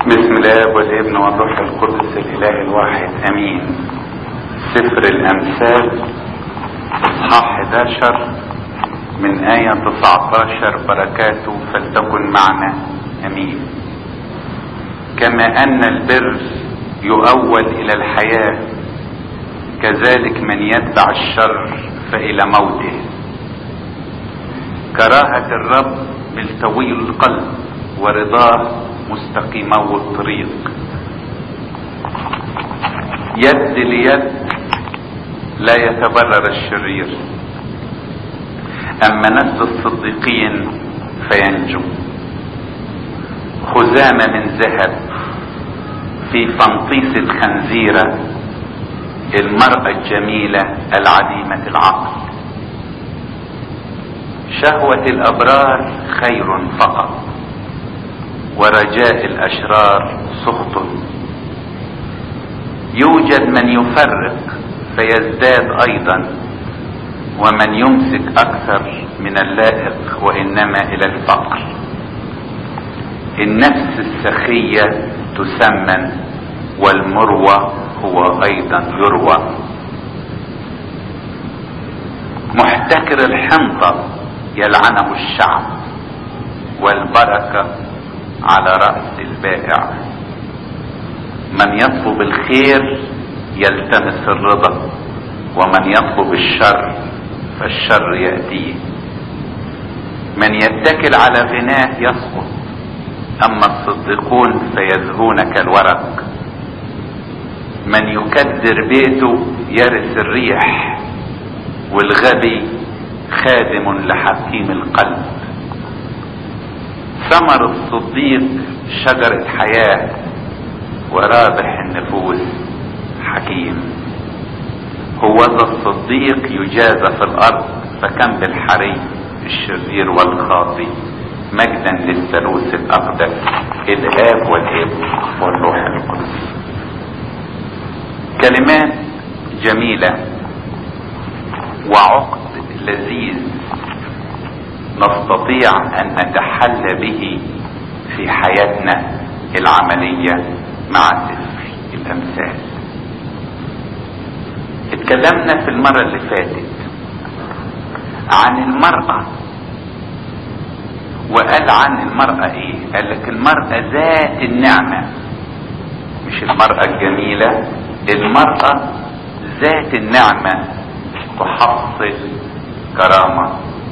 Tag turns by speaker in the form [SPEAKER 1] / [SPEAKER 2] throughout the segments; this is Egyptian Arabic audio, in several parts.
[SPEAKER 1] بسم الله والابن والروح القدس الاله الواحد امين سفر الامثال اصحاح 11 من آية 19 بركاته فلتكن معنا امين كما ان البر يؤول الى الحياة كذلك من يتبع الشر فالى موته كراهة الرب ملتوي القلب ورضاه مستقيمو الطريق يد ليد لا يتبرر الشرير اما نسل الصديقين فينجو خزامة من ذهب في فنطيس الخنزيرة المرأة الجميلة العديمة العقل شهوة الابرار خير فقط ورجاء الاشرار سخط يوجد من يفرق فيزداد ايضا ومن يمسك اكثر من اللائق وانما الى الفقر النفس السخية تسمن والمروى هو ايضا يروى محتكر الحنطة يلعنه الشعب والبركة على رأس البائع من يطلب الخير يلتمس الرضا ومن يطلب الشر فالشر يأتيه من يتكل على غناه يسقط اما الصديقون فيزهون كالورق من يكدر بيته يرث الريح والغبي خادم لحكيم القلب ثمر الصديق شجرة حياة ورابح النفوس حكيم هو ذا الصديق يجازى في الارض فكم بالحري الشرير والخاطي مجدا للثالوث الاقدس الاب والابن والروح القدس كلمات جميلة وعقد لذيذ نستطيع ان نتحلى به في حياتنا العملية مع سفر الامثال اتكلمنا في المرة اللي فاتت عن المرأة وقال عن المرأة ايه قال لك المرأة ذات النعمة مش المرأة الجميلة المرأة ذات النعمة تحصل كرامة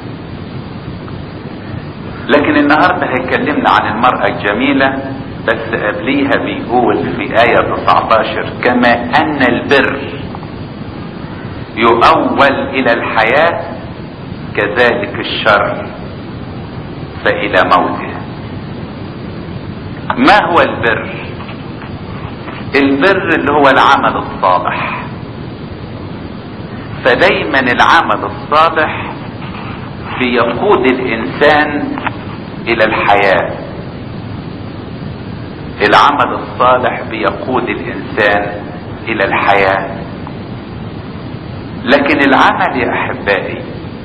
[SPEAKER 1] لكن النهاردة هيكلمنا عن المرأة الجميلة بس قبليها بيقول في آية 19 كما أن البر يؤول إلى الحياة كذلك الشر فإلى موته ما هو البر البر اللي هو العمل الصالح فدايما العمل الصالح بيقود الانسان الى الحياة العمل الصالح بيقود الانسان الى الحياة لكن العمل يا احبائي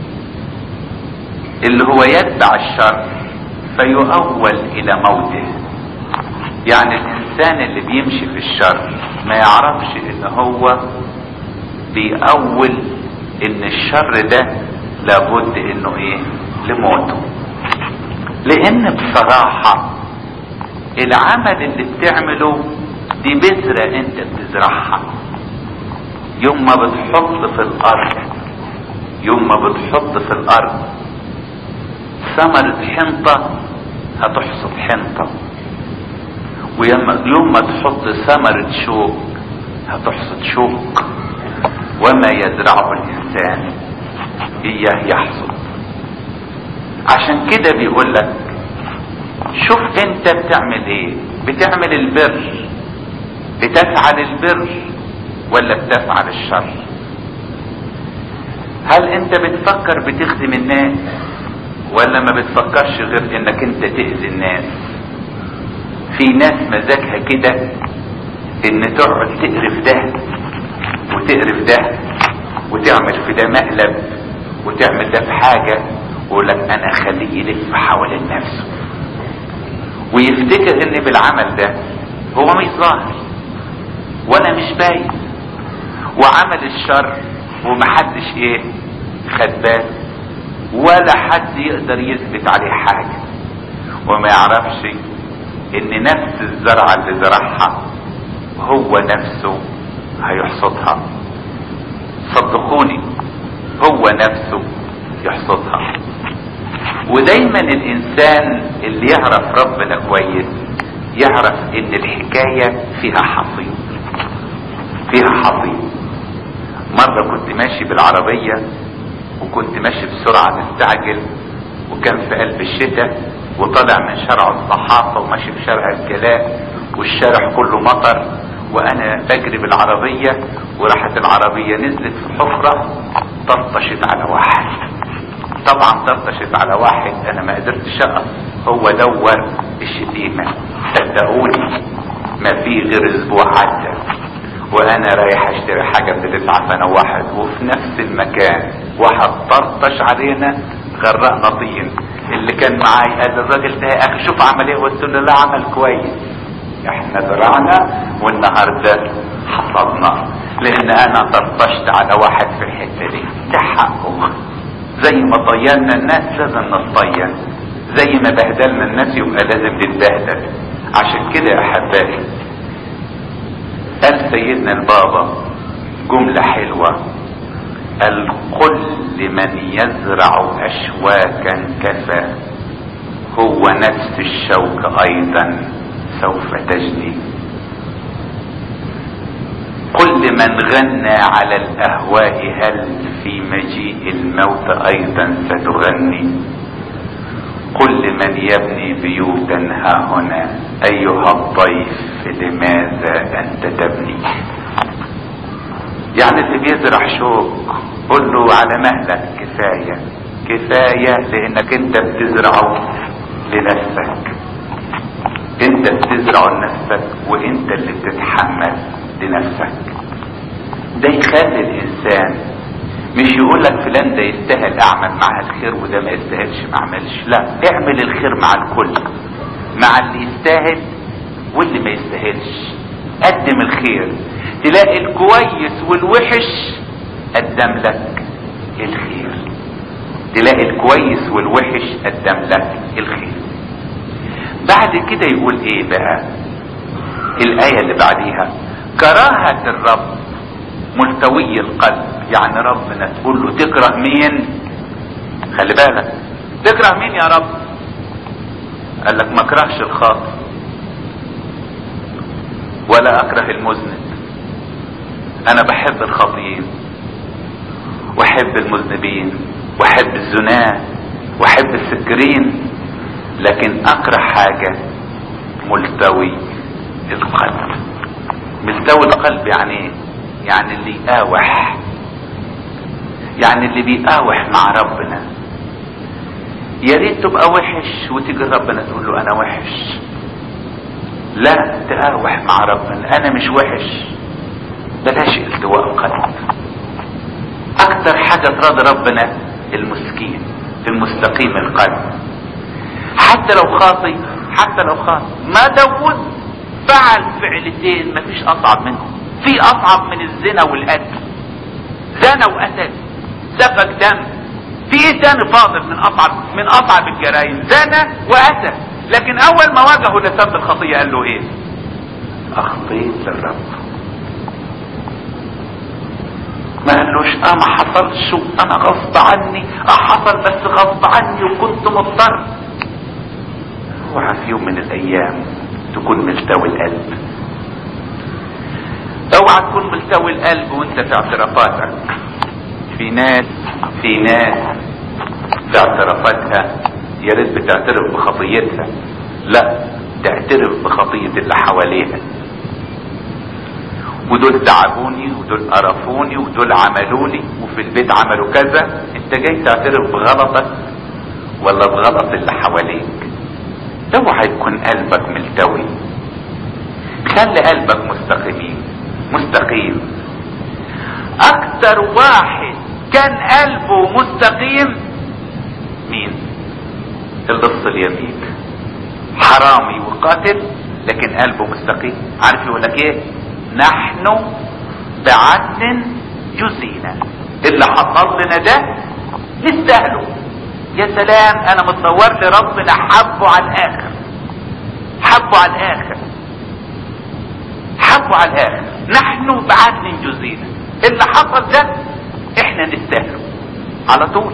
[SPEAKER 1] اللي هو يتبع الشر فيؤول الى موته يعني الانسان اللي بيمشي في الشر ما يعرفش ان هو بيأول ان الشر ده لابد انه ايه لموته لان بصراحة العمل اللي بتعمله دي بذرة انت بتزرعها يوم ما بتحط في الارض يوم ما بتحط في الارض ثمرة حنطة هتحصد حنطة ويوم ما تحط ثمرة شوك هتحصد شوك وما يزرعه الانسان اياه يحصد عشان كده بيقول لك شوف انت بتعمل ايه بتعمل البر بتفعل البر ولا بتفعل الشر هل انت بتفكر بتخدم الناس ولا ما بتفكرش غير انك انت تأذي الناس في ناس مزاجها كده ان تقعد تقرف ده وتقرف ده وتعمل في ده مقلب وتعمل ده في حاجة ويقول لك انا اخليه يلف حوالين نفسه ويفتكر ان بالعمل ده هو مش ظاهر وانا مش باين وعمل الشر ومحدش ايه خد بال ولا حد يقدر يثبت عليه حاجة وما يعرفش ان نفس الزرعة اللي زرعها هو نفسه هيحصدها صدقوني هو نفسه يحصدها ودايما الانسان اللي يعرف ربنا كويس يعرف ان الحكاية فيها حصيد فيها حصيد مرة كنت ماشي بالعربية وكنت ماشي بسرعة مستعجل وكان في قلب الشتاء وطالع من شارع الصحافة وماشي في شارع الجلاء والشارع كله مطر وانا بجري بالعربية وراحت العربية نزلت في حفرة طرطشت على واحد طبعا طرطشت على واحد انا ما قدرتش اقف هو دور الشتيمة صدقوني ما في غير اسبوع عدى وانا رايح اشتري حاجة بتدفع انا واحد وفي نفس المكان واحد طرطش علينا غرقنا طين اللي كان معاي قال الراجل ده يا اخي شوف عمل ايه قلت له لا عمل كويس احنا زرعنا والنهارده حصدنا لان انا طرطشت على واحد في الحته دي ده حقه زي ما طينا الناس لازم نطين زي ما بهدلنا الناس يبقى لازم نتبهدل عشان كده يا احبائي قال سيدنا البابا جملة حلوة قال قل لمن يزرع اشواكا كفى هو نفس الشوك ايضا سوف تجني قل لمن غنى على الاهواء هل في مجيء الموت ايضا ستغني قل لمن يبني بيوتا ها هنا ايها الضيف لماذا انت تبني يعني اللي بيزرع شوك قل له على مهلك كفاية كفاية لانك انت بتزرعه لنفسك انت بتزرعه لنفسك وانت اللي بتتحمل لنفسك ده يخلي الانسان مش يقول لك فلان ده يستاهل اعمل معاه الخير وده ما يستاهلش ما اعملش لا اعمل الخير مع الكل مع اللي يستاهل واللي ما يستاهلش قدم الخير تلاقي الكويس والوحش قدم لك الخير تلاقي الكويس والوحش قدم لك الخير بعد كده يقول ايه بقى الايه اللي بعديها كراهه الرب ملتوي القلب يعني ربنا تقول له تكره مين خلي بالك تكره مين يا رب قال لك ما اكرهش الخاطئ ولا اكره المذنب انا بحب الخاطئين واحب المذنبين واحب الزناه واحب السكرين لكن اكره حاجه ملتوي القلب ملتوي القلب يعني ايه يعني اللي يقاوح يعني اللي بيقاوح مع ربنا يا ريت تبقى وحش وتيجي ربنا تقول له انا وحش لا تقاوح مع ربنا انا مش وحش بلاش التواء القلب اكتر حاجة تراضي ربنا المسكين المستقيم القلب حتى لو خاطي حتى لو خاطي ما داود فعل فعلتين مفيش اصعب منهم في اصعب من الزنا والقتل زنا وقتل سفك دم في ايه تاني فاضل من اصعب من اصعب الجرائم زنا وقتل لكن اول ما واجهه لسبب الخطيه قال له ايه اخطيت للرب ما قالوش اه ما حصلش انا غصب عني اه حصل بس غصب عني وكنت مضطر اوعى في يوم من الايام تكون ملتوي القلب اوعى تكون ملتوي القلب وانت في اعترافاتك في ناس في ناس في اعترافاتها يا ريت بتعترف بخطيتها لا تعترف بخطية اللي حواليها ودول تعبوني ودول قرفوني ودول عملوني وفي البيت عملوا كذا انت جاي تعترف بغلطك ولا بغلط اللي حواليك اوعى يكون قلبك ملتوي خلي قلبك مستقيمين مستقيم اكتر واحد كان قلبه مستقيم مين اللص اليمين حرامي وقاتل لكن قلبه مستقيم عارف يقول لك ايه نحن بعدل جزينا اللي حصل لنا ده نستاهله يا سلام انا متصور لي ربنا حبه على الاخر حبه على الاخر حبه على الاخر نحن بعدل جزينا اللي حصل ده احنا نستاهله على طول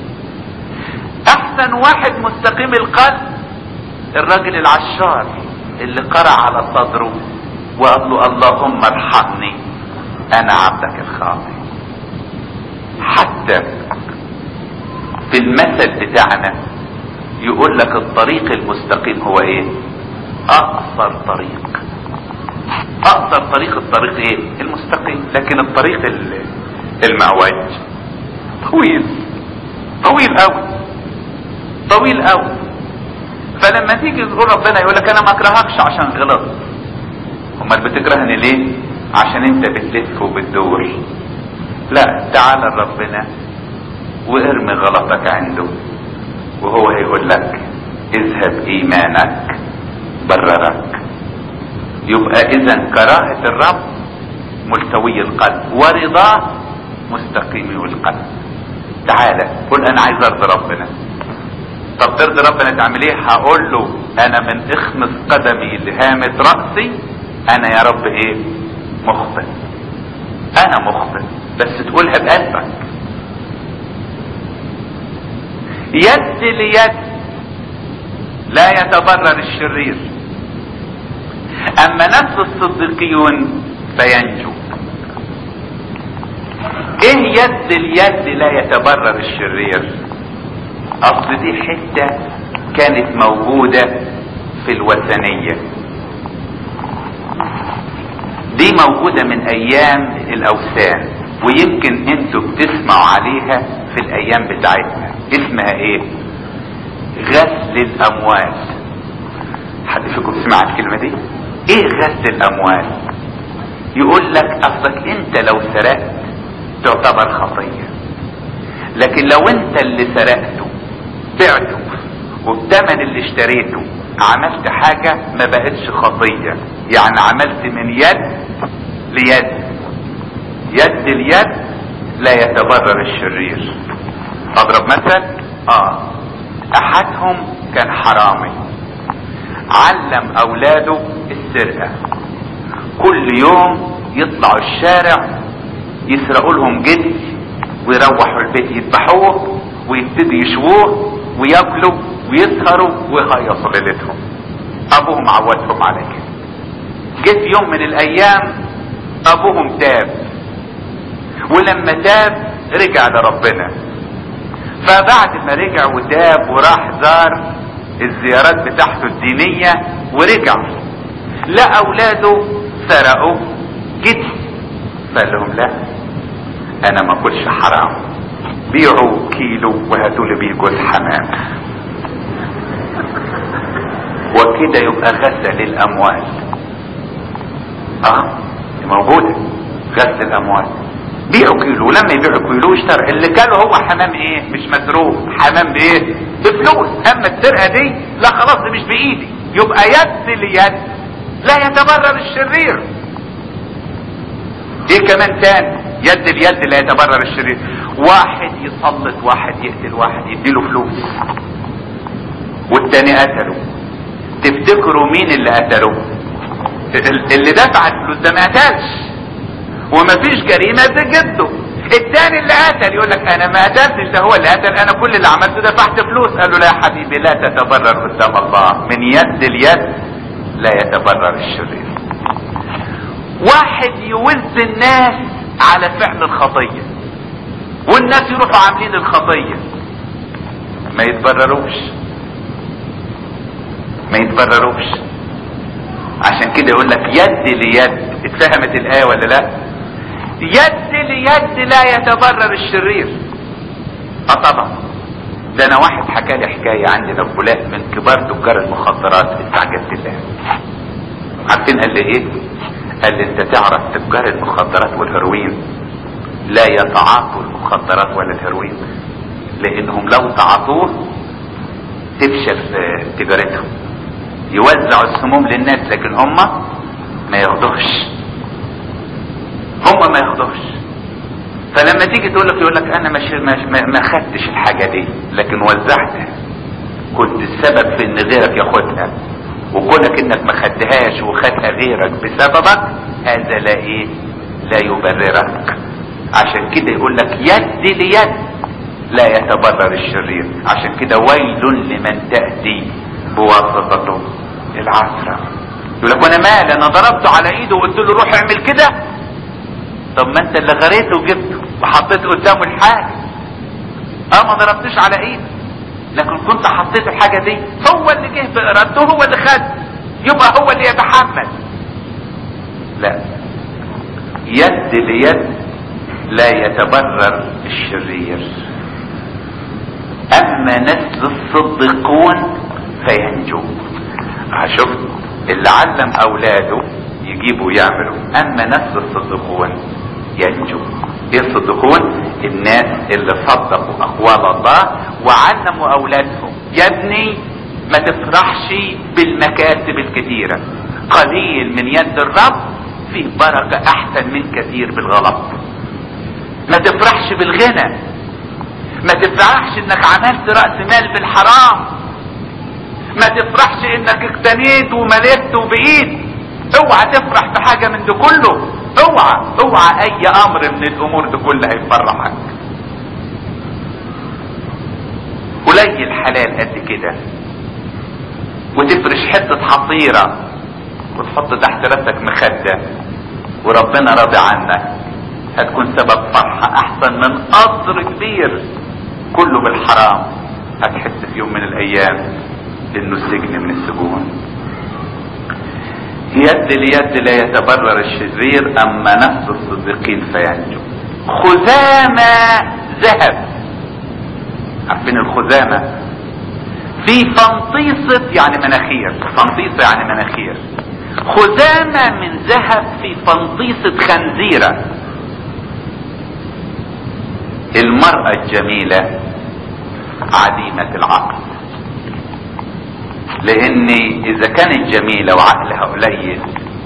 [SPEAKER 1] احسن واحد مستقيم القلب الراجل العشار اللي قرع على صدره وقال له اللهم ارحمني انا عبدك الخاطئ حتى في المثل بتاعنا يقول لك الطريق المستقيم هو ايه اقصر طريق اقصر طريق الطريق ايه المستقيم لكن الطريق المعوج طويل طويل قوي طويل قوي فلما تيجي تقول ربنا يقول لك انا ما اكرهكش عشان غلطت امال بتكرهني ليه عشان انت بتلف وبتدور لا تعال لربنا وارمي غلطك عنده وهو هيقول لك اذهب ايمانك بررك يبقى اذا كراهة الرب ملتوي القلب ورضاه مستقيم القلب تعالى قل انا عايز ارضي ربنا طب ترضي ربنا تعمل ايه هقول له انا من اخمص قدمي لهامة رأسي انا يا رب ايه مخطئ انا مخطئ بس تقولها بقلبك يد ليد لا يتبرر الشرير اما نفس الصديقيون فينجو ايه يد اليد لا يتبرر الشرير اصل دي حتة كانت موجودة في الوثنية دي موجودة من ايام الاوثان ويمكن انتوا بتسمعوا عليها في الايام بتاعتنا اسمها ايه غسل الاموال حد فيكم سمع الكلمة دي ايه غسل الاموال يقول لك اصلك انت لو سرقت تعتبر خطية لكن لو انت اللي سرقته بعته وبتمن اللي اشتريته عملت حاجة ما بقتش خطية يعني عملت من يد ليد يد اليد لا يتبرر الشرير اضرب مثل اه احدهم كان حرامي علم اولاده السرقة كل يوم يطلعوا الشارع يسرقوا لهم جدي ويروحوا البيت يذبحوه ويبتدوا يشووه وياكلوا ويسهروا ويخيصوا ليلتهم ابوهم عودهم على كده جه في يوم من الايام ابوهم تاب ولما تاب رجع لربنا فبعد ما رجع وتاب وراح زار الزيارات بتاعته الدينية ورجع لا اولاده سرقوا جدي فقال لهم لا انا ما اكلش حرام بيعوا كيلو وهاتوا لي بيه جوز حمام وكده يبقى غسل الاموال اه موجودة غسل الاموال بيعوا كيلو لما يبيعوا كيلو اشترى اللي كانوا هو حمام ايه مش مسروق حمام بايه بفلوس اما السرقة دي لا خلاص دي مش بايدي يبقى يد ليد لا يتبرر الشرير ايه كمان تاني يد اليد لا يتبرر الشرير واحد يسلط واحد يقتل واحد يديله فلوس والتاني قتله تفتكروا مين اللي قتله اللي دفع الفلوس ده ما قتلش ومفيش جريمة زي جده التاني اللي قتل يقول لك انا ما قتلتش ده هو اللي قتل انا كل اللي عملته دفعت فلوس قال له لا يا حبيبي لا تتبرر قدام الله من يد اليد لا يتبرر الشرير واحد يوز الناس على فعل الخطية والناس يروحوا عاملين الخطية ما يتبرروش ما يتبرروش عشان كده يقول لك يد ليد اتفهمت الآية ولا لا يد ليد لا يتبرر الشرير اه طبعا ده انا واحد حكى لي حكاية عندنا في فلان من كبار تجار المخدرات استعجبت الله عارفين قال لي ايه قال لي انت تعرف تجار المخدرات والهيروين لا يتعاطوا المخدرات ولا الهيروين لانهم لو تعاطوه تفشل في تجارتهم يوزعوا السموم للناس لكن هم ما ياخدوش هم ما ياخدوش فلما تيجي تقول لك يقول لك انا مش ما, ما خدتش الحاجه دي لكن وزعتها كنت السبب في ان غيرك ياخدها وكونك انك ما خدتهاش وخدها غيرك بسببك هذا لا ايه لا يبررك عشان كده يقول لك يد ليد لا يتبرر الشرير عشان كده ويل لمن تأتي بواسطته العثرة يقول لك وانا مال انا ضربته على ايده وقلت له روح اعمل كده طب ما انت اللي غريته وجبته وحطيت قدامه الحاجة اه ما ضربتش على ايده لكن كنت حطيت الحاجة دي هو اللي جه بارادته هو اللي خد يبقى هو اللي يتحمل لا يد ليد لا يتبرر الشرير اما نسل الصديقون فينجو شفت اللي علم اولاده يجيبوا يعملوا اما نسل الصديقون ينجو ايه الصديقون الناس اللي صدقوا اقوال الله وعلموا اولادهم يا ابني ما تفرحش بالمكاسب الكثيرة قليل من يد الرب فيه بركة احسن من كثير بالغلط ما تفرحش بالغنى ما تفرحش انك عملت رأس مال بالحرام ما تفرحش انك اقتنيت وملكت وبقيت اوعى تفرح بحاجة من ده كله اوعى اوعى اي امر من الامور دي كلها يفرحك قليل حلال قد كده وتفرش حتة حصيرة وتحط تحت راسك مخدة وربنا راضي عنك هتكون سبب فرحة احسن من قصر كبير كله بالحرام هتحس في يوم من الايام انه السجن من السجون يد ليد لا يتبرر الشرير اما نفس الصديقين فينجو خزامة ذهب عارفين الخزامة في فنطيصة يعني مناخير فنطيصة يعني مناخير خزامة من ذهب في فنطيصة خنزيرة المرأة الجميلة عديمة العقل لان اذا كانت جميلة وعقلها قليل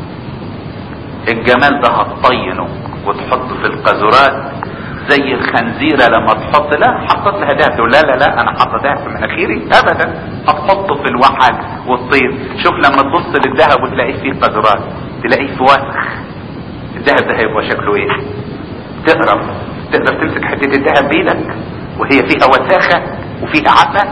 [SPEAKER 1] الجمال ده هتطينه وتحطه في القاذورات زي الخنزيرة لما تحط لا حطت لها دهب تقول لا لا لا انا حاطه دهب في مناخيري ابدا هتحطه في الوحل والطين شوف لما تبص للذهب وتلاقيه فيه قاذورات تلاقيه في وسخ الذهب ده هيبقى شكله ايه تقرف تقدر تمسك حتة الذهب بايدك وهي فيها وساخة وفيها عفة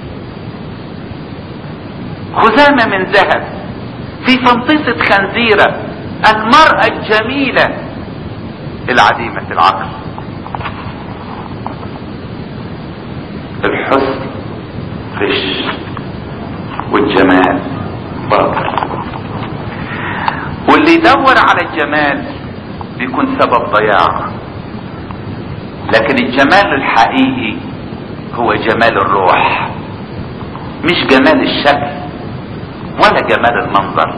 [SPEAKER 1] خزامة من ذهب في فنطيسة خنزيرة المرأة الجميلة العديمة العقل الحسن غش والجمال باطل واللي يدور على الجمال بيكون سبب ضياع لكن الجمال الحقيقي هو جمال الروح مش جمال الشكل ولا جمال المنظر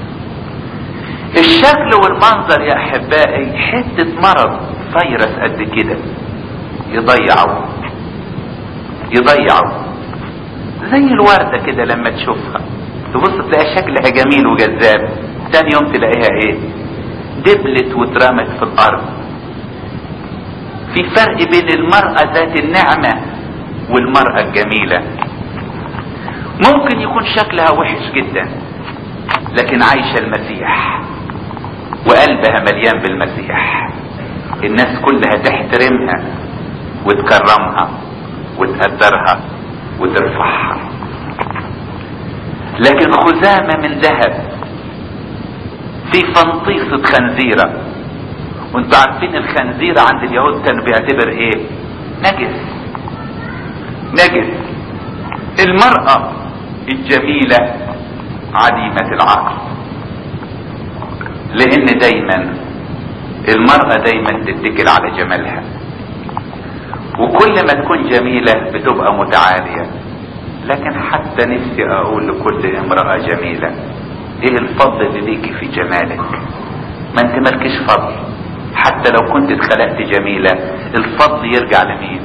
[SPEAKER 1] الشكل والمنظر يا احبائي حتة مرض فيروس قد كده يضيعوا يضيعوا زي الوردة كده لما تشوفها تبص تلاقي شكلها جميل وجذاب تاني يوم تلاقيها ايه دبلت واترمت في الارض في فرق بين المرأة ذات النعمة والمرأة الجميلة ممكن يكون شكلها وحش جدا لكن عايشة المسيح وقلبها مليان بالمسيح الناس كلها تحترمها وتكرمها وتقدرها وترفعها لكن خزامة من ذهب في فنطيصة خنزيرة وانتوا عارفين الخنزير عند اليهود كان بيعتبر ايه نجس نجس المرأة الجميلة عديمة العقل لان دايما المرأة دايما تتكل على جمالها وكل ما تكون جميلة بتبقى متعالية لكن حتى نفسي اقول لكل امرأة جميلة ايه الفضل اللي ليكي في جمالك ما انت مالكش فضل حتى لو كنت اتخلقت جميلة الفضل يرجع لمين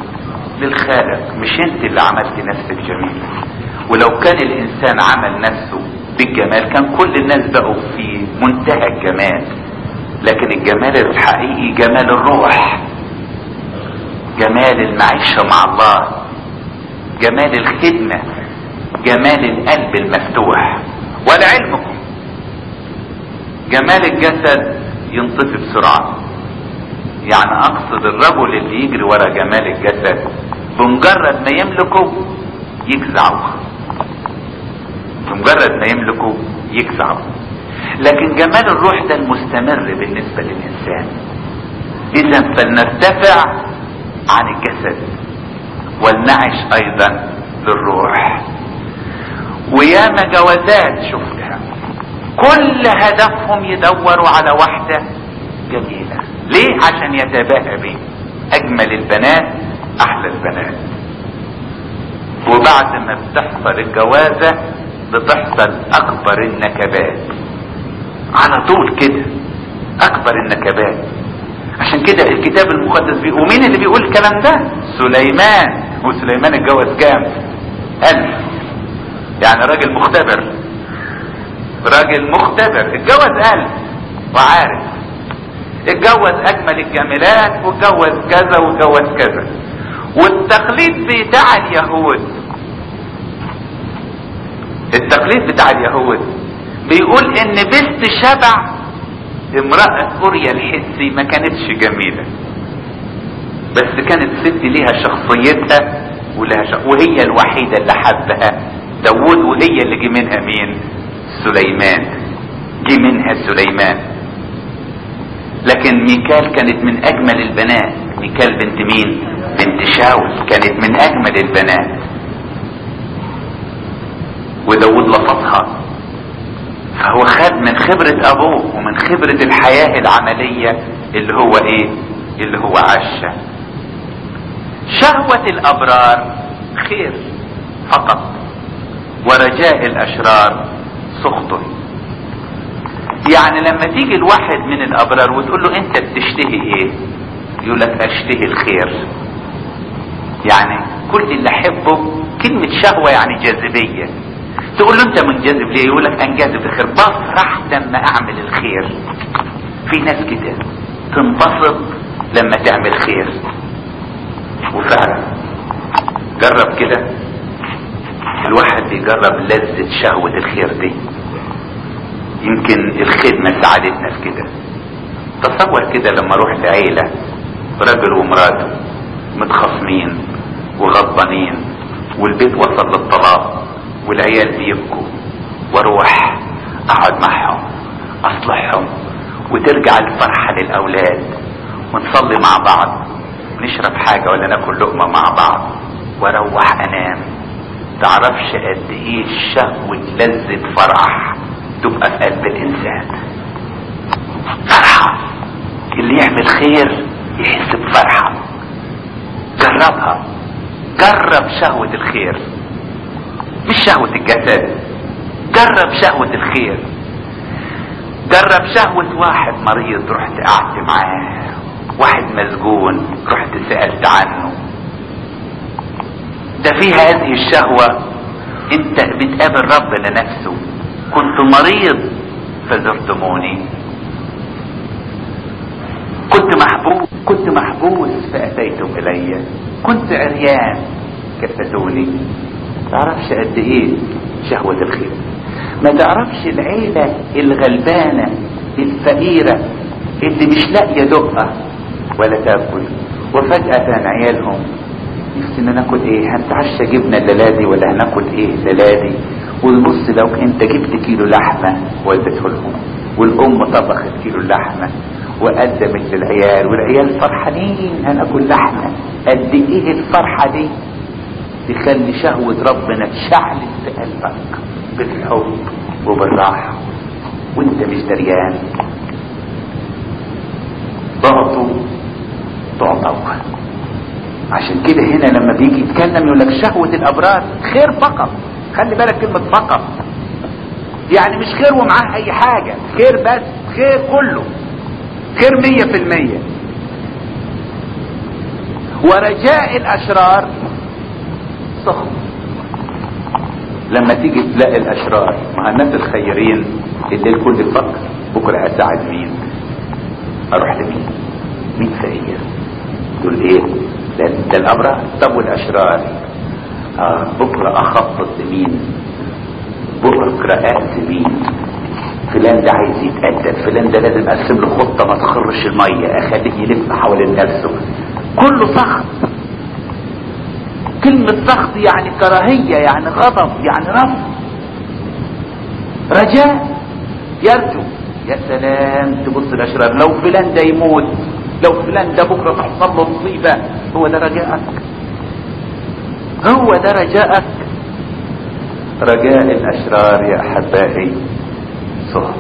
[SPEAKER 1] للخالق مش انت اللي عملت نفسك جميلة ولو كان الانسان عمل نفسه بالجمال كان كل الناس بقوا في منتهى الجمال لكن الجمال الحقيقي جمال الروح جمال المعيشة مع الله جمال الخدمة جمال القلب المفتوح ولعلمكم جمال الجسد ينطفي بسرعة يعني اقصد الرجل اللي يجري ورا جمال الجسد بمجرد ما يملكه يجزعه بمجرد ما يملكه يجزعه لكن جمال الروح ده المستمر بالنسبة للإنسان إذا فلنرتفع عن الجسد ولنعش أيضا للروح وياما جوازات شفتها كل هدفهم يدوروا على واحدة جميلة ليه عشان يتباهى بيه أجمل البنات أحلى البنات وبعد ما بتحصل الجوازة بتحصل أكبر النكبات على طول كده اكبر النكبات عشان كده الكتاب المقدس بيقول ومين اللي بيقول الكلام ده سليمان وسليمان اتجوز كام الف يعني راجل مختبر راجل مختبر اتجوز الف وعارف اتجوز اجمل الجاملات واتجوز كذا واتجوز كذا والتقليد بتاع اليهود التقليد بتاع اليهود بيقول ان بنت شبع امرأة اوريا الحسي ما كانتش جميلة بس كانت ست ليها شخصيتها ولها شخ... وهي الوحيدة اللي حبها داود وهي اللي جه منها مين سليمان جه منها سليمان لكن ميكال كانت من اجمل البنات ميكال بنت مين بنت شاول كانت من اجمل البنات وداود لفظها فهو خد من خبرة ابوه ومن خبرة الحياة العملية اللي هو ايه اللي هو عاشها شهوة الابرار خير فقط ورجاء الاشرار سخط يعني لما تيجي الواحد من الابرار وتقول له انت بتشتهي ايه يقول لك اشتهي الخير يعني كل اللي احبه كلمة شهوة يعني جاذبية تقول له انت منجذب ليه يقول لك انجذب الخير بفرح لما اعمل الخير في ناس كده تنبسط لما تعمل خير وفعلا جرب كده الواحد بيجرب لذة شهوة الخير دي يمكن الخدمة ساعدتنا في كده تصور كده لما اروح لعيلة راجل ومراته متخاصمين وغضبانين والبيت وصل للطلاق والعيال بيبكوا واروح اقعد معهم اصلحهم وترجع الفرحة للاولاد ونصلي مع بعض نشرب حاجة ولا ناكل لقمة مع بعض واروح انام تعرفش قد ايه شهوة لذة فرح تبقى في قلب الانسان فرحة اللي يعمل خير يحس بفرحة جربها جرب شهوة الخير مش شهوة الجسد جرب شهوة الخير جرب شهوة واحد مريض رحت قعدت معاه واحد مسجون رحت سألت عنه ده في هذه الشهوة انت بتقابل ربنا نفسه كنت مريض فزرتموني كنت محبوس كنت محبوس فأتيتم إلي كنت عريان كفتوني تعرفش قد ايه شهوة الخير ما تعرفش العيلة الغلبانة الفقيرة اللي مش لاقية دقة ولا تاكل وفجأة عيالهم نفسنا ناكل ايه هنتعشى جبنة الليلة ولا هناكل ايه الليلة وتبص لو انت جبت كيلو لحمة وديته لهم والام طبخت كيلو لحمة وقدمت للعيال والعيال فرحانين هناكل لحمة قد ايه الفرحة دي تخلي شهوة ربنا تشعل في قلبك بالحب وبالراحة وانت مش دريان ضغطوا تعطوا عشان كده هنا لما بيجي يتكلم يقول لك شهوة الابرار خير فقط خلي بالك كلمة فقط يعني مش خير ومعاه اي حاجة خير بس خير كله خير مية في المية ورجاء الاشرار سخط لما تيجي تلاقي الاشرار مع الناس الخيرين اللي الكل يفكر بكره اساعد مين اروح لمين مين فقير دول ايه ده, ده الابرار طب والاشرار آه بكره اخطط لمين بكره اقتل مين فلان ده عايز يتقتل فلان ده لازم ارسم له خطه ما تخرش الميه اخليه يلف حوالين نفسه كله سخط كلمة سخط يعني كراهية يعني غضب يعني رفض رجاء يرجو يا سلام تبص الاشرار لو فلان ده يموت لو فلان ده بكره تحصل له مصيبه هو ده رجاءك هو ده رجاءك رجاء الاشرار يا احبائي صهر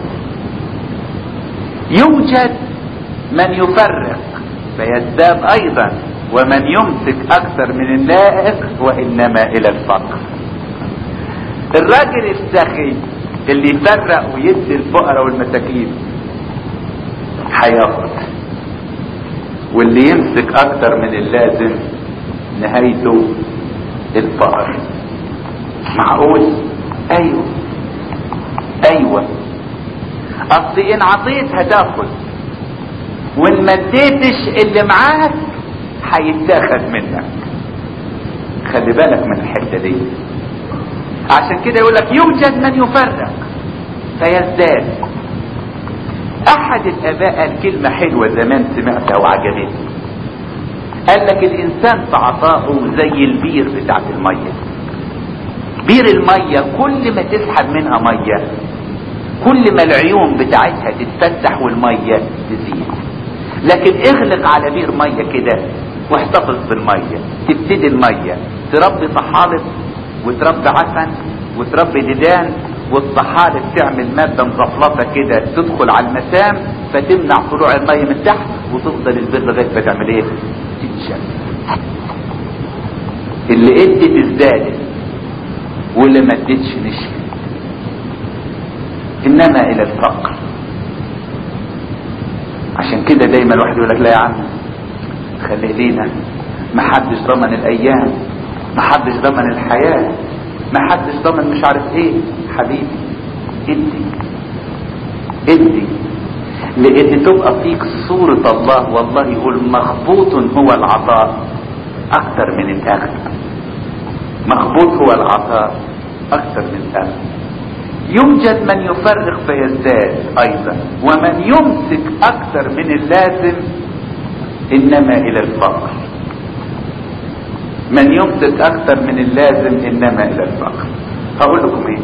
[SPEAKER 1] يوجد من يفرق فيزداد ايضا ومن يمسك اكثر من اللائق وانما الى الفقر الراجل السخي اللي يفرق ويدي الفقراء والمساكين هياخد واللي يمسك اكتر من اللازم نهايته الفقر معقول ايوه ايوه اصل ان عطيت هتاخد وان مديتش اللي معاك هيتاخد منك خلي بالك من الحته دي عشان كده يقول لك يوجد من يفرق فيزداد احد الاباء قال كلمة حلوة زمان سمعتها وعجبتني قال لك الانسان في عطائه زي البير بتاعت المية بير المية كل ما تسحب منها مية كل ما العيون بتاعتها تتفتح والمية تزيد لكن اغلق على بير مية كده واحتفظ بالمية تبتدي المية تربي طحالب وتربي عفن وتربي ديدان والطحالب تعمل مادة مزفلطة كده تدخل على المسام فتمنع طلوع المية من تحت وتفضل البيض لغاية ما تعمل ايه؟ تتشل اللي ادت ازدادت واللي ما ادتش نشفت انما الى الفقر عشان كده دايما الواحد يقول لك لا يا عم خليه لينا ما حدش ضمن الايام ما حدش ضمن الحياة ما حدش ضمن مش عارف ايه حبيبي ادي ادي لان تبقى فيك صورة الله والله يقول مخبوط هو العطاء اكتر من الاخذ مخبوط هو العطاء اكتر من الاخذ يوجد من يفرق فيزداد ايضا ومن يمسك اكثر من اللازم انما الى الفقر من يمسك اكثر من اللازم انما الى الفقر هقول لكم ايه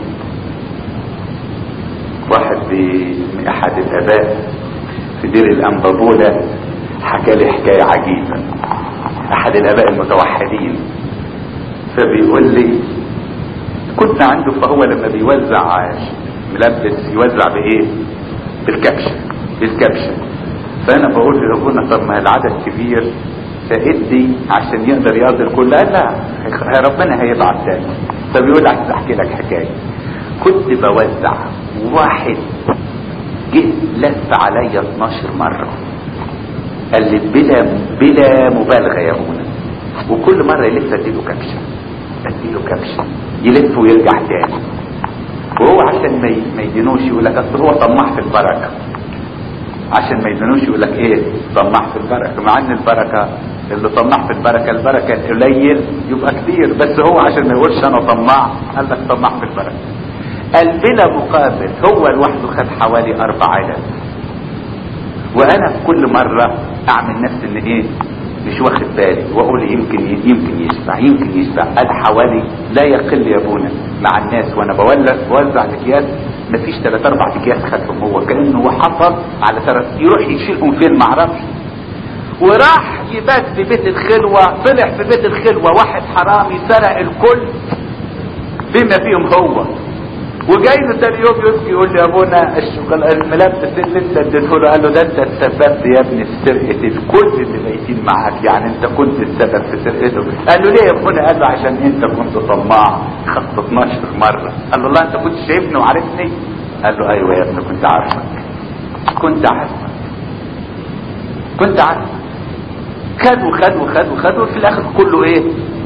[SPEAKER 1] واحد من احد الاباء في دير الانبابولة حكى لي حكاية عجيبة احد الاباء المتوحدين فبيقول لي كنت عنده فهو لما بيوزع ملبس يوزع بايه بالكبش بالكبش فانا بقول لابونا طب ما العدد كبير فادي عشان يقدر يقضي الكل قال لا ربنا هيبعت تاني فبيقول عايز احكي لك حكايه كنت بوزع واحد جه لف عليا 12 مره قال لي بلا بلا مبالغه يا ابونا وكل مره يلف اديله كبشه اديله كبشه يلف ويرجع تاني وهو عشان ما ما يدينوش يقول لك اصل هو طماع في البركه عشان ما يدينوش يقول لك ايه طماع في البركه مع ان البركه اللي طماع في البركه البركه القليل يبقى كتير بس هو عشان ما يقولش انا طماع قال لك طماع في البركه قال بلا مقابل هو لوحده خد حوالي اربع عدد وانا في كل مره اعمل نفسي ان ايه مش واخد بالي واقول يمكن يمكن يشبع يمكن يشبع قال حوالي لا يقل يا ابونا مع الناس وانا بولد بوزع الاكياس مفيش ثلاث اربع اكياس خدهم هو كانه هو حفظ على ثلاث يروح يشيلهم فين معرفش وراح يبات في بيت الخلوة طلع في بيت الخلوة واحد حرامي سرق الكل بما فيهم هو وجاي له تاني يوم يبكي يقول لي يا ابونا الشوكولا الملبس اللي انت اديته له قال له ده انت السببت يا ابني في سرقه الكل اللي بايتين معاك يعني انت كنت السبب في سرقته قال له ليه يا ابونا قال له عشان انت كنت طماع خدت 12 مره قال له لا انت كنت شايفني وعارفني قال له ايوه يا ابني كنت عارفك كنت عارفك كنت عارفك خد وخد وخد وخد وفي الاخر كله ايه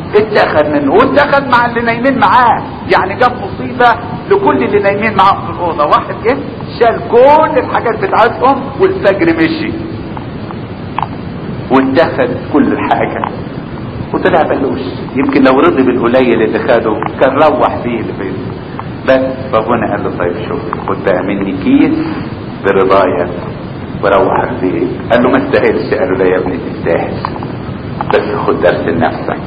[SPEAKER 1] اتخذ منه واتخذ مع اللي نايمين معاه يعني جاب مصيبة لكل اللي نايمين معاه في الأوضة واحد جه شال كل الحاجات بتاعتهم والفجر مشي واتخذ كل حاجة وطلع بلوش يمكن لو رضي بالقليل اللي خده كان روح بيه البيت بس فابونا قال له طيب شوف خد بقى مني كيس برضايا وروح البيت قال له ما استاهلش قال له لا يا ابني تستاهل بس خد درس لنفسك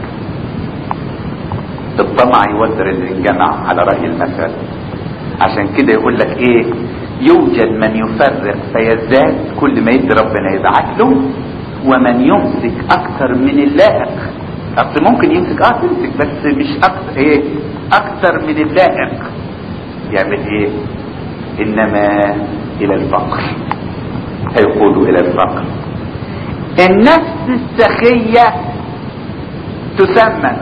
[SPEAKER 1] الطمع يودر الانجمع على رأي المثل عشان كده يقول لك ايه يوجد من يفرق فيزداد كل ما يدي ربنا يبعت له ومن يمسك اكثر من اللائق اصل ممكن يمسك اه تمسك بس مش اكثر ايه اكثر من اللائق يعمل ايه انما الى الفقر هيقودوا الى الفقر النفس السخية تسمى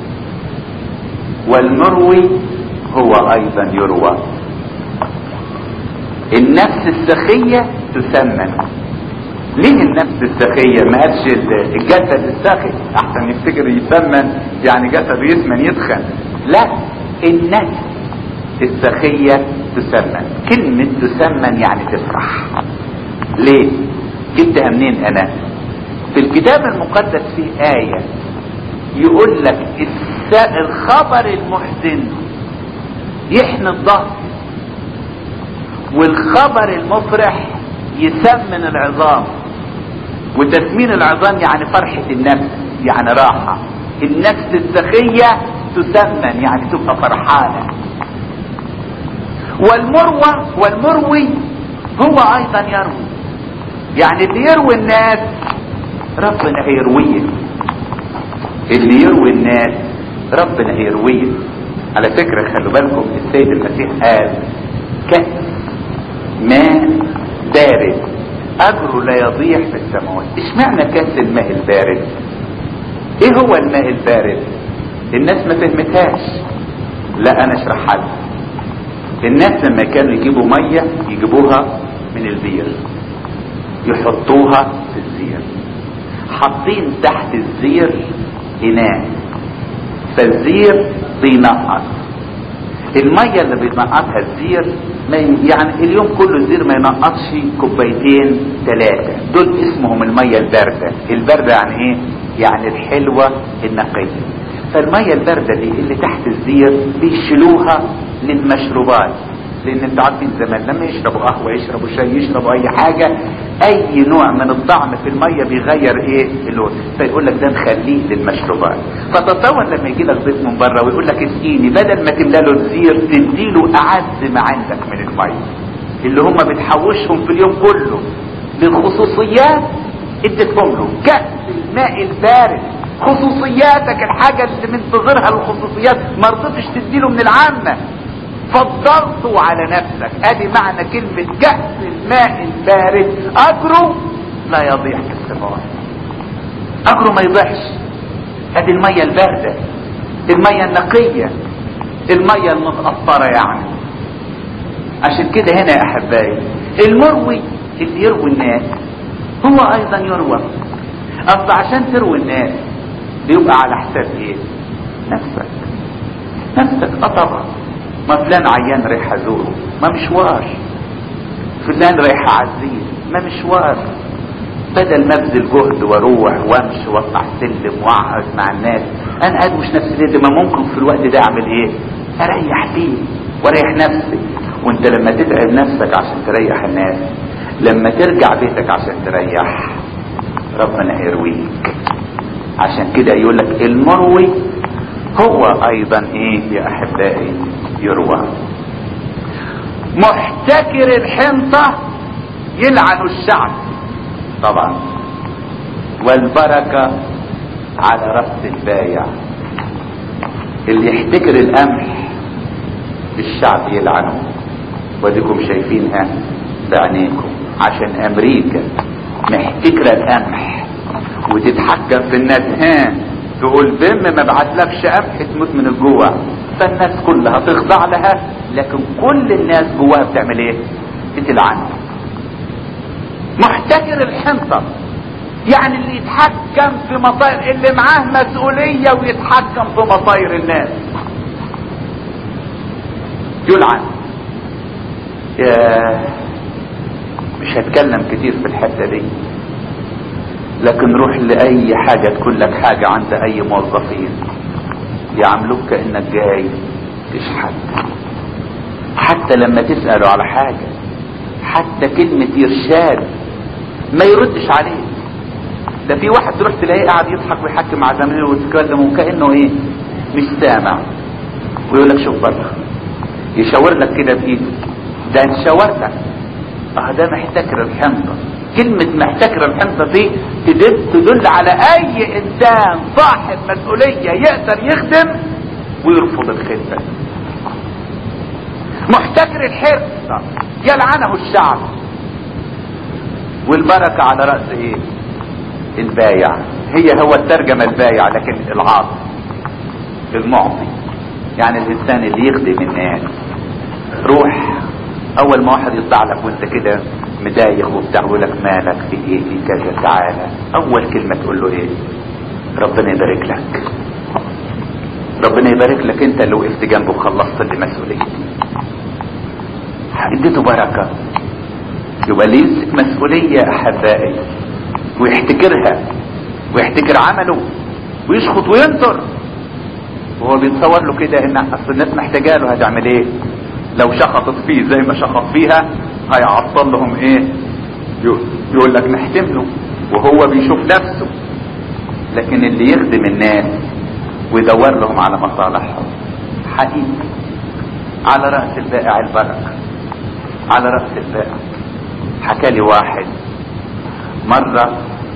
[SPEAKER 1] والمروي هو ايضا يروى النفس السخية تسمى ليه النفس السخية ما قالش الجسد السخي احسن يفتكر يسمن يعني جسد يسمن يدخن لا النفس السخية تسمن كلمة تسمن يعني تفرح ليه جبتها منين انا في الكتاب المقدس في آية يقول لك الخبر المحزن يحني الظهر والخبر المفرح يسمن العظام وتسمين العظام يعني فرحة النفس يعني راحة النفس السخية تسمن يعني تبقى فرحانة والمروى والمروي هو ايضا يروي يعني اللي يروي الناس ربنا هيرويه اللي يروي الناس ربنا هيرويه على فكرة خلوا بالكم السيد المسيح قال كأس ماء بارد اجره لا يضيع في السماوات اشمعنى كاس الماء البارد ايه هو الماء البارد الناس ما فهمتهاش لا انا اشرحها لك الناس لما كانوا يجيبوا ميه يجيبوها من البير يحطوها في الزير حاطين تحت الزير اناء فالزير بينقط الميه اللي بينقطها الزير ما يعني اليوم كله الزير ما ينقطش كوبايتين ثلاثه دول اسمهم الميه البارده البارده يعني ايه يعني الحلوه النقيه فالميه البارده دي اللي تحت الزير بيشيلوها للمشروبات لان انتوا عارفين زمان لما يشربوا قهوه يشربوا شاي يشربوا اي حاجه اي نوع من الطعم في الميه بيغير ايه اللون فيقول لك ده نخليه للمشروبات فتصور لما يجي لك ضيف من بره ويقول لك اسقيني بدل ما تملى له الزير تديله اعز ما عندك من الميه اللي هم بتحوشهم في اليوم كله للخصوصيات اديتهم له كأس الماء البارد خصوصياتك الحاجة اللي منتظرها الخصوصيات ما رضيتش تديله من العامة فضلته على نفسك ادي معنى كلمة كأس الماء البارد اجره لا يضيع في السماوات اجره ما يضيعش ادي المية الباردة المية النقية المية المتقطرة يعني عشان كده هنا يا احبائي المروي اللي يروي الناس هو ايضا يروى اصل عشان تروي الناس بيبقى على حساب ايه نفسك نفسك اه طبعا ما فلان عيان رايح ازوره ما مشوار فلان رايح اعزيه ما مشوار بدل ما ابذل جهد واروح وامشي واطلع سلم واقعد مع الناس انا قاعد مش نفسي ليه ما ممكن في الوقت ده اعمل ايه اريح فيه واريح نفسي وانت لما تتعب نفسك عشان تريح الناس لما ترجع بيتك عشان تريح ربنا هيرويك عشان كده يقول لك المروي هو ايضا ايه يا احبائي يروى محتكر الحنطة يلعن الشعب طبعا والبركة على رأس البايع اللي يحتكر القمح الشعب يلعنه وديكم شايفينها بعينيكم عشان امريكا محتكرة القمح وتتحكم في الناس ها تقول بم ما بعتلكش قمح تموت من الجوع فالناس كلها تخضع لها لكن كل الناس جواها بتعمل ايه بتلعنه محتكر الحنطة يعني اللي يتحكم في مصاير اللي معاه مسؤولية ويتحكم في مصاير الناس يلعن يا مش هتكلم كتير في الحتة دي لكن روح لأي حاجة تكون لك حاجة عند أي موظفين يعملوك كأنك جاي تشحت حتى لما تسأله على حاجة حتى كلمة إرشاد ما يردش عليه ده في واحد تروح تلاقيه قاعد يضحك ويحكي مع زميله ويتكلم وكأنه ايه مش سامع ويقول لك شوف بره يشاور لك كده بايده ده ان شاورتك اه ده محتكر الحنطة كلمة محتكر الحنطة دي تدل, تدل على اي انسان صاحب مسؤولية يقدر يخدم ويرفض الخدمة محتكر الحرصة يلعنه الشعب والبركة على رأس ايه البايع هي هو الترجمة البايع لكن العاطي المعطي يعني الانسان اللي يخدم الناس روح اول ما واحد يطلع لك وانت كده مضايق وبتاع يقول لك مالك في ايه في كذا تعالى اول كلمة تقول له ايه ربنا يبارك لك ربنا يبارك لك انت اللي وقفت جنبه وخلصت اللي مسؤوليتي اديته بركة يبقى اللي يمسك مسؤولية احبائي ويحتكرها ويحتكر عمله ويشخط وينطر وهو بيتصور له كده ان اصل الناس محتاجه له هتعمل ايه لو شخطت فيه زي ما شخط فيها هيعطل لهم ايه يقول لك نحتم له وهو بيشوف نفسه لكن اللي يخدم الناس ويدور لهم على مصالحهم حقيقي على رأس البائع البركة على رأس البائع حكى لي واحد مرة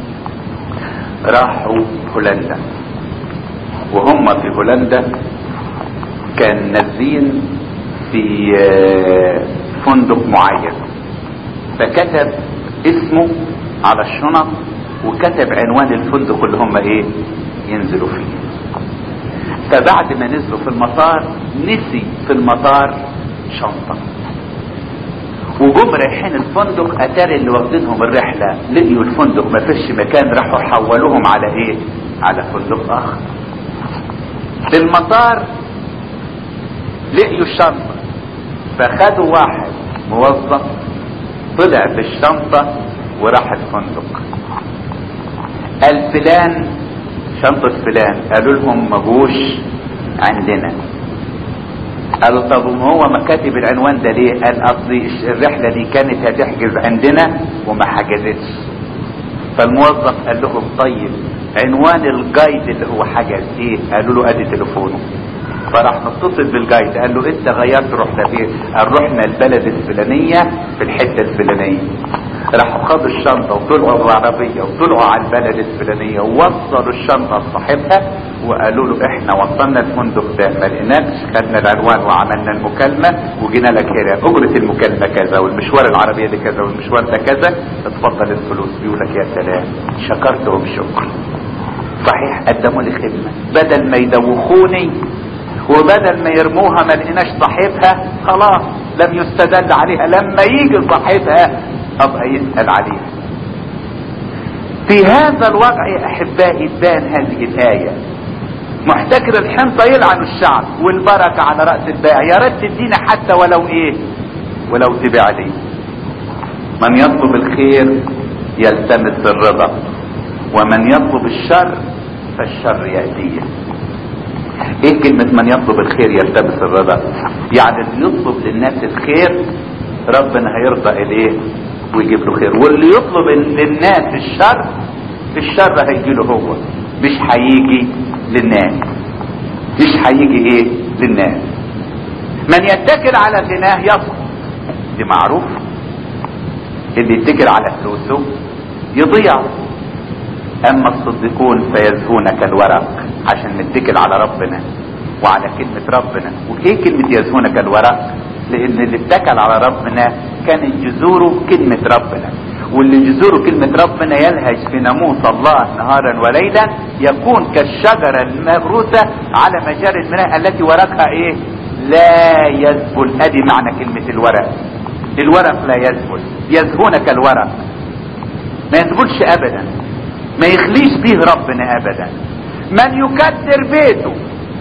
[SPEAKER 1] راحوا هولندا وهم في هولندا كان نازلين في فندق معين فكتب اسمه على الشنط وكتب عنوان الفندق اللي هم ايه ينزلوا فيه فبعد ما نزلوا في المطار نسي في المطار شنطة وجم رايحين الفندق اتاري اللي واخدينهم الرحلة لقيوا الفندق ما فيش مكان راحوا حولوهم على ايه على فندق اخر في المطار لقيوا الشنطة فخدوا واحد موظف طلع بالشنطة وراح الفندق قال فلان شنطة فلان قالوا لهم مجوش عندنا قالوا طب هو ما كاتب العنوان ده ليه قال قصدي الرحلة دي كانت هتحجز عندنا وما حجزتش فالموظف قال لهم طيب عنوان الجايد اللي هو حجز ايه قالوا له ادي تليفونه فراح متصل بالجايد قال له انت غيرت رحنا فين قال رحنا البلد الفلانية في الحتة الفلانية راحوا خدوا الشنطة وطلعوا بالعربية وطلعوا على البلد الفلانية ووصلوا الشنطة لصاحبها وقالوا له احنا وصلنا الفندق ده ما لقيناكش خدنا العنوان وعملنا المكالمة وجينا لك هنا اجرة المكالمة كذا والمشوار العربية دي كذا والمشوار ده كذا اتفضل الفلوس بيقول لك يا سلام شكرتهم شكر صحيح قدموا لي خدمة بدل ما يدوخوني وبدل ما يرموها ما لقيناش صاحبها خلاص لم يستدل عليها لما يجي صاحبها ابقى يسأل عليها في هذا الوضع يا احبائي تبان هذه الاية محتكر الحنطة يلعن الشعب والبركة على رأس البائع يا ريت تدينا حتى ولو ايه ولو تبيع لي من يطلب الخير يلتمس الرضا ومن يطلب الشر فالشر يأتيه ايه كلمة من يطلب الخير يلتمس الرضا يعني اللي يطلب للناس الخير ربنا هيرضى اليه ويجيب له خير واللي يطلب للناس الشر الشر هيجي له هو مش هيجي للناس مش هيجي ايه للناس من يتكل على غناه يسقط دي معروف اللي يتكل على فلوسه يضيع اما الصديقون فيزهون كالورق عشان نتكل على ربنا وعلى كلمة ربنا وايه كلمة يزهون كالورق لان اللي اتكل على ربنا كانت جذوره كلمة ربنا واللي جذوره كلمة ربنا يلهج في ناموس الله نهارا وليلا يكون كالشجرة المغروسة على مجاري المياه التي ورقها ايه لا يذبل ادي معنى كلمة الورق الورق لا يذبل يزهون كالورق ما يذبلش ابدا ما يخليش بيه ربنا ابدا من يكدر بيته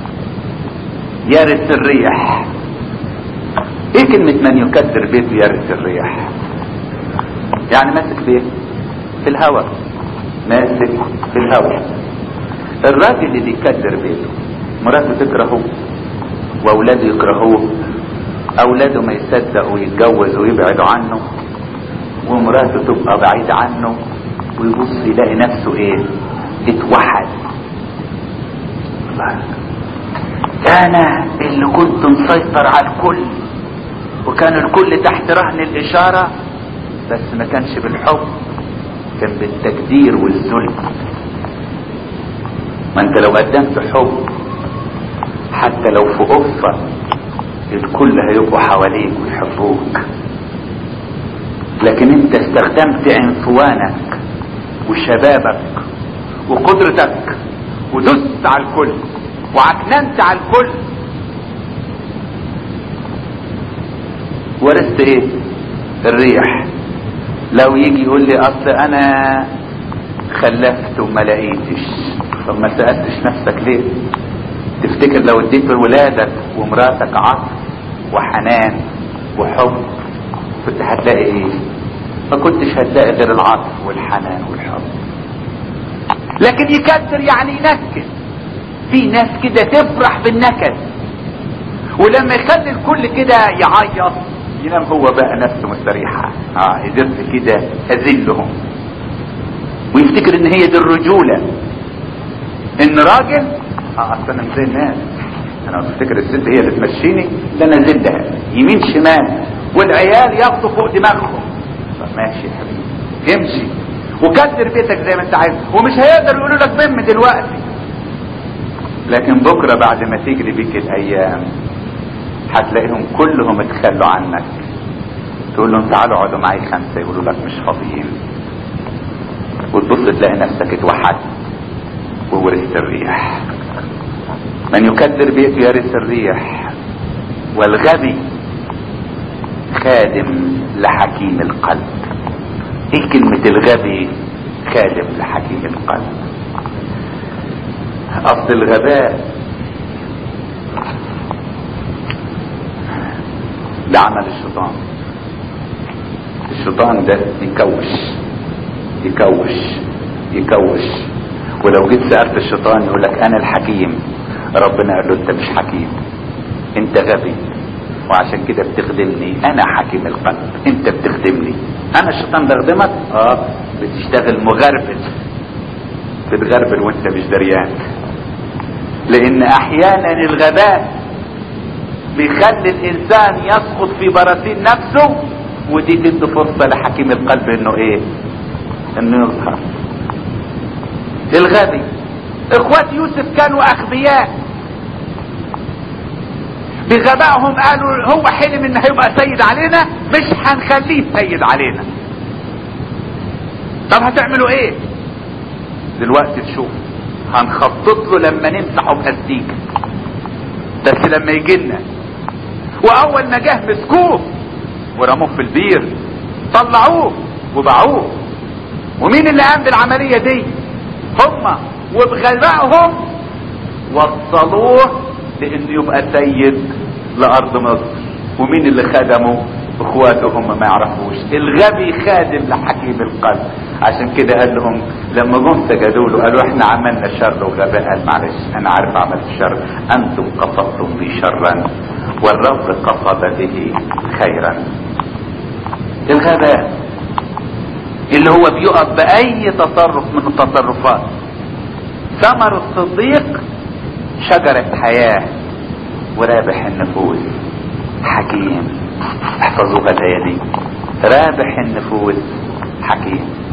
[SPEAKER 1] يرث الريح ايه كلمة من يكدر بيته يرث الريح يعني ماسك فيه في الهوى ماسك في الهوى الراجل اللي يكدر بيته مراته تكرهه واولاده يكرهوه اولاده ما يصدقوا يتجوزوا ويبعدوا عنه ومراته تبقى بعيدة عنه ويبص يلاقي نفسه ايه اتوحد انا اللي كنت مسيطر على الكل وكان الكل تحت رهن الاشارة بس ما كانش بالحب كان بالتقدير والذل ما انت لو قدمت حب حتى لو في قفة الكل هيبقوا حواليك ويحبوك لكن انت استخدمت عنفوانك وشبابك وقدرتك ودست على الكل وعكننت على الكل ورثت ايه الريح لو يجي يقول لي اصل انا خلفت وما لقيتش طب ما سالتش نفسك ليه تفتكر لو اديت لولادك ومراتك عطف وحنان وحب كنت هتلاقي ايه ما كنتش هتلاقي غير العطف والحنان والحب لكن يكدر يعني ينكد في ناس كده تفرح بالنكد ولما يخلي الكل كده يعيط ينام هو بقى نفسه مستريحة اه قدرت كده اذلهم ويفتكر ان هي دي الرجولة ان راجل اه اصل انا مش زي الناس انا بفتكر الست هي اللي تمشيني ده انا زلها يمين شمال والعيال ياخدوا فوق دماغهم طب ماشي يا حبيبي امشي وكدر بيتك زي ما انت عايز ومش هيقدر يقولوا لك بم دلوقتي لكن بكره بعد ما تجري بيك الايام هتلاقيهم كلهم اتخلوا عنك تقول لهم تعالوا اقعدوا معي خمسه يقولوا لك مش فاضيين وتبص تلاقي نفسك اتوحدت وورثت الريح من يكدر بيته يرث الريح والغبي خادم لحكيم القلب ايه كلمة الغبي خادم لحكيم القلب اصل الغباء ده عمل الشيطان الشيطان ده يكوش يكوش يكوش ولو جيت سألت الشيطان يقول لك انا الحكيم ربنا قال له انت مش حكيم انت غبي وعشان كده بتخدمني انا حكيم القلب انت بتخدمني انا الشيطان بخدمك اه بتشتغل مغربل بتغربل وانت مش دريان لان احيانا الغباء بيخلي الانسان يسقط في براثين نفسه ودي تدي فرصه لحكيم القلب انه ايه انه يظهر الغبي اخوات يوسف كانوا اغبياء بغبائهم قالوا هو حلم ان هيبقى سيد علينا مش هنخليه سيد علينا طب هتعملوا ايه دلوقتي تشوف هنخطط له لما نمسحه باستيكه بس لما يجي لنا واول ما جه مسكوه ورموه في البير طلعوه وباعوه ومين اللي قام بالعمليه دي هم وبغبائهم وصلوه لانه يبقى سيد لارض مصر ومين اللي خدمه اخواته هم ما يعرفوش الغبي خادم لحكيم القلب عشان كده قال لهم لما جم سجدوا له قالوا احنا عملنا شر وغباء قال معلش انا عارف عملت شر انتم قصدتم بي شرا والرب قصد به خيرا الغباء اللي هو بيقف باي تصرف من التصرفات ثمر الصديق شجرة حياة ورابح النفوس حكيم احفظوها الايه دي رابح النفوس حكيم